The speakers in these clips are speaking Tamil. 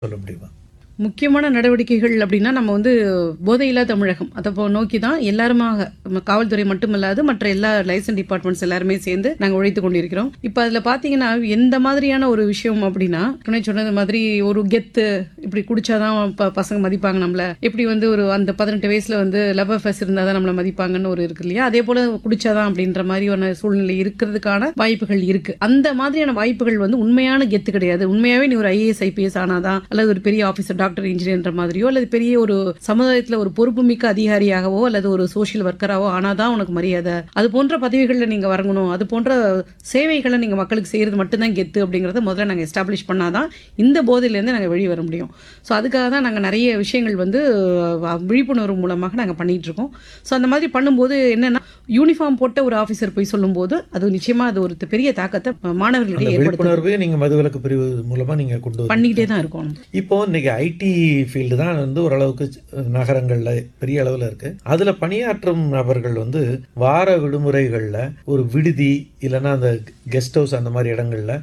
சொல்ல முடியுமா முக்கியமான நடவடிக்கைகள் அப்படின்னா நம்ம வந்து போதையில்லா தமிழகம் அதை போ நோக்கி தான் எல்லாருமாக நம்ம காவல்துறை மட்டுமல்லாது மற்ற எல்லா லைசன்ஸ் டிபார்ட்மெண்ட்ஸ் எல்லாருமே சேர்ந்து நாங்கள் உழைத்து கொண்டிருக்கிறோம் இப்போ அதில் பார்த்தீங்கன்னா எந்த மாதிரியான ஒரு விஷயம் அப்படின்னா துணை சொன்னது மாதிரி ஒரு கெத்து இப்படி குடிச்சாதான் ப- பசங்க மதிப்பாங்க நம்மள எப்படி வந்து ஒரு அந்த பதினெட்டு வயசுல வந்து லவ் அஃபேர்ஸ் இருந்தால் தான் நம்மளை மதிப்பாங்கன்னு ஒரு இருக்கு இல்லையா அதே போல குடிச்சாதான் அப்படின்ற மாதிரி ஒரு சூழ்நிலை இருக்கிறதுக்கான வாய்ப்புகள் இருக்கு அந்த மாதிரியான வாய்ப்புகள் வந்து உண்மையான கெத்து கிடையாது உண்மையாவே நீ ஒரு ஐஏஎஸ் ஐபிஎஸ் ஆனாதான் அல்லது ஒரு பெரிய ஆஃபீஸர் டாக்டர் இன்ஜினியர்ன்ற மாதிரியோ அல்லது பெரிய ஒரு சமுதாயத்துல ஒரு பொறுப்புமிக்க அதிகாரியாகவோ அல்லது ஒரு சோஷியல் ஒர்க்கராவோ ஆனாதான் உனக்கு மரியாதை அது போன்ற பதவிகளில் நீங்க வரணும் அது போன்ற சேவைகளை நீங்க மக்களுக்கு செய்யறது மட்டும்தான் கெத்து அப்படிங்கறத முதல்ல நாங்க எஸ்டாப்ளிஷ் பண்ணாதான் இந்த போதையிலேருந்து நாங்க வெளியே வர முடியும் ஸோ அதுக்காக தான் நாங்க நிறைய விஷயங்கள் வந்து அஹ், விழிப்புணர்வு மூலமாக நாங்க பண்ணிட்டு இருக்கோம் ஸோ அந்த மாதிரி பண்ணும்போது என்னன்னா யூனிஃபார்ம் போட்ட ஒரு ஆஃபீஸர் போய் சொல்லும்போது அது நிச்சயமா அது ஒரு பெரிய தாக்கத்தை அந்த மாணவர்களிடையே ஏற்படுத்தும் விழிப்புணர்வு நீங்க மதுவிலக்கு பிரிவு மூலமா நீங்க கொண்டு வந்து பண்ணிக்கிட்டே தான் இருக்கோம் இப்போ இன்னைக்கு ஐடி ஃபீல்டு தான் வந்து ஓரளவுக்கு நகரங்கள்ல பெரிய அளவில் இருக்கு அதுல பணியாற்றும் நபர்கள் வந்து வார விடுமுறைகள்ல ஒரு விடுதி இல்லைன்னா அந்த கெஸ்ட் ஹவுஸ் அந்த மாதிரி இடங்கள்ல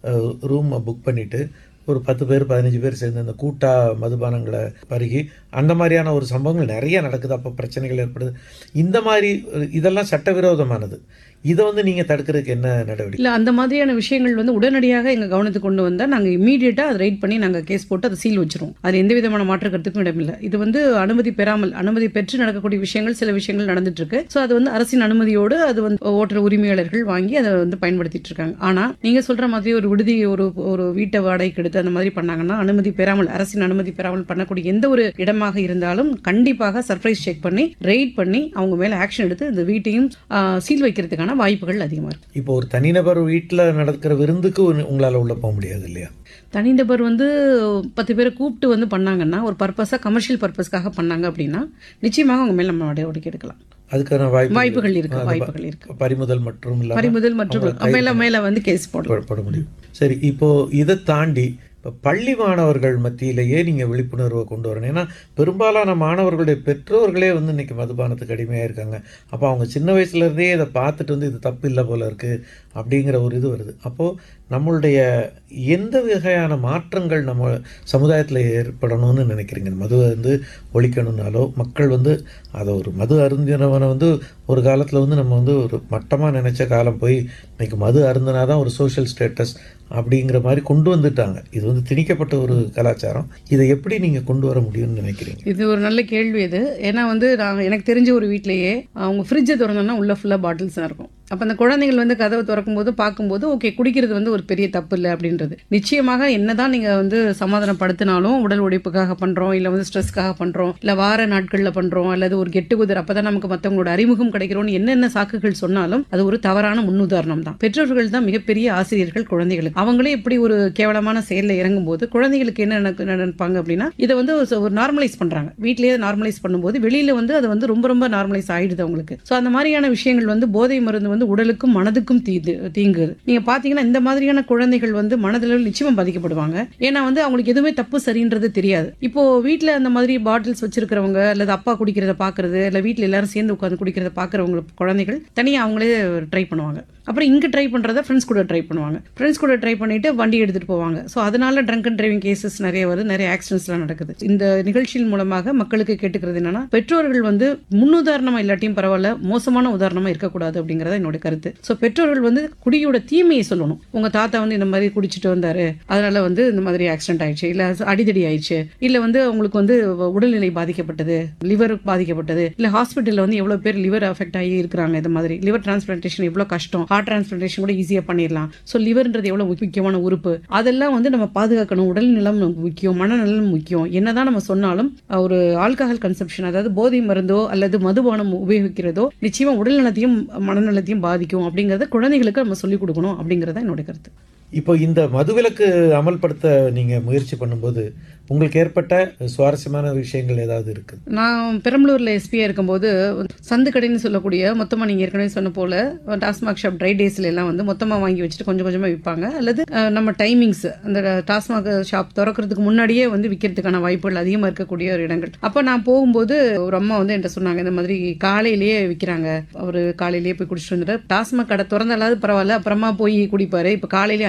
ரூமை புக் பண்ணிட்டு ஒரு பத்து பேர் பதினஞ்சு பேர் சேர்ந்து அந்த கூட்டா மதுபானங்களை பருகி அந்த மாதிரியான ஒரு சம்பவங்கள் நிறைய நடக்குது அப்போ பிரச்சனைகள் ஏற்படுது இந்த மாதிரி அஹ், இதெல்லாம் சட்டவிரோதமானது இதை வந்து நீங்க தடுக்கிறதுக்கு என்ன நடவடிக்கை இல்ல அந்த மாதிரியான விஷயங்கள் வந்து உடனடியாக எங்க கவனத்துக்கு கொண்டு வந்தா நாங்க இமீடியட்டா அதை ரைட் பண்ணி நாங்க கேஸ் போட்டு அதை சீல் வச்சிருவோம் அது எந்த விதமான மாற்று கருத்துக்கும் இடமில்லை இது வந்து அனுமதி பெறாமல் அனுமதி பெற்று நடக்கக்கூடிய விஷயங்கள் சில விஷயங்கள் நடந்துட்டு இருக்கு ஸோ அது வந்து அரசின் அனுமதியோடு அது வந்து ஓட்டுற உரிமையாளர்கள் வாங்கி அதை வந்து பயன்படுத்திட்டு இருக்காங்க ஆனா நீங்க சொல்ற மாதிரி ஒரு விடுதி ஒரு ஒரு வீட்டை வாடகைக்கு எடுத்து அந்த மாதிரி பண்ணாங்கன்னா அனுமதி பெறாமல் அரசின் அனுமதி பெறாமல் பண்ணக்கூடிய எந்த ஒரு இடமாக இருந்தாலும் கண்டிப்பாக சர்ப்ரைஸ் செக் பண்ணி ரெய்ட் பண்ணி அவங்க மேல ஆக்ஷன் எடுத்து இந்த வீட்டையும் சீல் வைக்கிறதுக்கான வாய்ப்புகள் அதிகமா இருக்கு இப்போ ஒரு தனிநபர் வீட்டில் நடக்கிற விருந்துக்கு உங்க- உங்களால உள்ள போக முடியாது இல்லையா தனிநபர் வந்து பத்து பேரை கூப்பிட்டு வந்து பண்ணாங்கன்னா ஒரு பர்பஸாக கமர்ஷியல் பர்பஸ்க்காக பண்ணாங்க அப்படின்னா நிச்சயமாக அவங்க மேல நம்ம நடவடிக்கை எடுக்கலாம் அதுக்கான வாய்ப்பு வாய்ப்புகள் இருக்கு வாய்ப்புகள் இருக்கு பறிமுதல் மற்றும் இல்லாம பறிமுதல் மற்றும் மேல மேல வந்து கேஸ் போடும் பட- பட முடியும் சரி இப்போ இதை தாண்டி இப்போ பள்ளி மாணவர்கள் மத்தியிலேயே நீங்கள் விழிப்புணர்வை கொண்டு வரணும் ஏன்னா பெரும்பாலான மாணவர்களுடைய பெற்றோர்களே வந்து இன்னைக்கு மதுபானத்துக்கு அடிமையாக இருக்காங்க அப்போ அவங்க சின்ன வயசுலேருந்தே இதை பார்த்துட்டு வந்து இது தப்பு இல்லை போல இருக்குது அப்படிங்கிற ஒரு இது வருது அப்போது நம்மளுடைய எந்த வகையான மாற்றங்கள் நம்ம சமுதாயத்தில் ஏற்படணும்னு நினைக்கிறீங்க இந்த மதுவை வந்து ஒழிக்கணும்னாலோ மக்கள் வந்து அதை ஒரு மது அருந்தினவனை வந்து ஒரு காலத்தில் வந்து நம்ம வந்து ஒரு மட்டமாக நினச்ச காலம் போய் இன்னைக்கு மது அருந்தினா தான் ஒரு சோஷியல் ஸ்டேட்டஸ் அப்படிங்கிற மாதிரி கொண்டு வந்துட்டாங்க இது வந்து திணிக்கப்பட்ட ஒரு கலாச்சாரம் இதை எப்படி நீங்கள் கொண்டு வர முடியும்னு நினைக்கிறீங்க இது ஒரு நல்ல கேள்வி இது ஏன்னா வந்து நான் எனக்கு தெரிஞ்ச ஒரு வீட்லயே அவங்க ஃப்ரிட்ஜை திறந்தோம்னா உள்ள ஃபுல்லாக பாட்டில்ஸ் தான் இருக்கும் அப்போ அந்த குழந்தைகள் வந்து கதவை திறக்கும் போது பார்க்கும்போது ஓகே குடிக்கிறது வந்து ஒரு பெரிய தப்பு இல்லை அப்படின்றது நிச்சயமாக என்னதான் நீங்க வந்து சமாதானப்படுத்தினாலும் உடல் உழைப்புக்காக பண்றோம் இல்லை வந்து ஸ்ட்ரெஸ்க்காக பண்றோம் இல்லை வார நாட்களில் பண்றோம் அல்லது ஒரு கெட்டு குதிர் அப்பதான் நமக்கு மற்றவங்களோட அறிமுகம் கிடைக்கிறோம்னு என்னென்ன சாக்குகள் சொன்னாலும் அது ஒரு தவறான முன்னுதாரணம் தான் பெற்றோர்கள் தான் மிகப்பெரிய ஆசிரியர்கள் குழந்தைகளுக்கு அவங்களே இப்படி ஒரு கேவலமான செயலில் இறங்கும் போது குழந்தைகளுக்கு என்ன நினைக்க- நினைப்பாங்க அப்படின்னா இதை வந்து ஒரு- ஒரு நார்மலைஸ் பண்றாங்க வீட்லயே நார்மலைஸ் பண்ணும்போது வெளியில வந்து அது வந்து ரொம்ப ரொம்ப நார்மலைஸ் ஆயிடுது அவங்களுக்கு ஸோ அந்த மாதிரியான விஷயங்கள் வந்து போதை மருந்து வந்து உடலுக்கும் மனதுக்கும் தீது தீங்குது நீங்க பாத்தீங்கன்னா இந்த மாதிரியான குழந்தைகள் வந்து மனதளவில் நிச்சயமா பாதிக்கப்படுவாங்க ஏன்னா வந்து அவங்களுக்கு எதுவுமே தப்பு சரின்றது தெரியாது இப்போ வீட்ல அந்த மாதிரி பாட்டில்ஸ் வச்சிருக்கிறவங்க அல்லது அப்பா குடிக்கிறத பாக்குறது இல்ல வீட்ல எல்லாரும் சேர்ந்து உட்காந்து குடிக்கிறத பாக்குறவங்க குழந்தைகள் தனியா அவங்களே ட்ரை பண்ணுவாங்க அப்புறம் இங்க ட்ரை பண்றத ஃப்ரெண்ட்ஸ் கூட ட்ரை பண்ணுவாங்க ஃப்ரெண்ட்ஸ் கூட ட்ரை பண்ணிட்டு வண்டி எடுத்துட்டு போவாங்க ஸோ அதனால ட்ரங்க் அண்ட் டிரைவிங் கேசஸ் நிறைய வருது நிறைய ஆக்சிடென்ட்ஸ்லாம் நடக்குது இந்த நிகழ்ச்சியின் மூலமாக மக்களுக்கு கேட்டுக்கிறது என்னன்னா பெற்றோர்கள் வந்து முன்னுதாரணமா இல்லாட்டியும் பரவாயில்ல மோசமான உதாரணமா இருக்கக்கூடாது அப்படிங்கறத என்னோட கருத்து ஸோ பெற்றோர்கள் வந்து குடியோட தீமையை சொல்லணும் உங்க தாத்தா வந்து இந்த மாதிரி குடிச்சிட்டு வந்தாரு அதனால வந்து இந்த மாதிரி ஆக்சிடென்ட் ஆயிடுச்சு இல்ல அடிதடி ஆயிடுச்சு இல்ல வந்து அவங்களுக்கு வந்து உடல்நிலை பாதிக்கப்பட்டது லிவர் பாதிக்கப்பட்டது இல்ல ஹாஸ்பிட்டல்ல வந்து எவ்வளவு பேர் லிவர் அஃபெக்ட் ஆகி இருக்கிறாங்க இந்த மாதிரி லிவர் டிரான்ஸ்பிளான்டேஷன் எவ்வளவு கஷ்டம் ஹார்ட் டிரான்ஸ்பிளான்டேஷன் கூட ஈஸியா பண்ணிடலாம் ஸோ லிவர்ன்றது எவ்வளவு முக்கியமான உறுப்பு அதெல்லாம் வந்து நம்ம பாதுகாக்கணும் உடல் நலம் நமக்கு முக்கியம் மனநலம் முக்கியம் என்னதான் நம்ம சொன்னாலும் அஹ், ஒரு ஆல்கஹால் கன்சப்ஷன் அதாவது போதை மருந்தோ அல்லது மதுபானம் உபயோகிக்கிறதோ நிச்சயமா உடல் நலத்தையும் மனநலத்தையும் பாதிக்கும் அப்படிங்கறத குழந்தைகளுக்கு நம்ம சொல்லிக் கொடுக்கணும் அப்படிங்கறத என்னோட கருத்து இப்போ இந்த மதுவிலக்கு அமல்படுத்த நீங்கள் முயற்சி பண்ணும்போது உங்களுக்கு ஏற்பட்ட சுவாரஸ்யமான விஷயங்கள் ஏதாவது இருக்குது நான் பெரம்பலூர்ல எஸ்பியா இருக்கும்போது சந்து கடைன்னு சொல்லக்கூடிய மொத்தமா நீங்க ஏற்கனவே சொன்ன போல டாஸ்மாக் ஷாப் ட்ரை டேஸ்ல எல்லாம் வந்து மொத்தமா வாங்கி வச்சுட்டு கொஞ்சம் கொஞ்சமா விற்பாங்க அல்லது அஹ், நம்ம டைமிங்ஸ் அந்த டாஸ்மாக் ஷாப் திறக்கிறதுக்கு முன்னாடியே வந்து விற்கிறதுக்கான வாய்ப்புகள் அதிகமா இருக்கக்கூடிய ஒரு இடங்கள் அப்ப நான் போகும்போது ஒரு அம்மா வந்து என்கிட்ட சொன்னாங்க இந்த மாதிரி காலையிலேயே விற்கிறாங்க அவரு காலையிலேயே போய் குடிச்சிட்டு வந்துட்டு டாஸ்மாக் கடை திறந்தாலாவது பரவாயில்ல அப்புறமா போய் குடிப்பாரு இப்ப காலையிலேயே அஞ்சு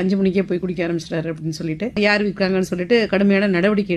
அஞ்சு மணிக்கே போய் குடிக்க ஆரம்பிச்சிட்டாரு அப்படின்னு சொல்லிட்டு யார் விற்காங்கன்னு சொல்லிட்டு கடுமையான நடவடிக்கை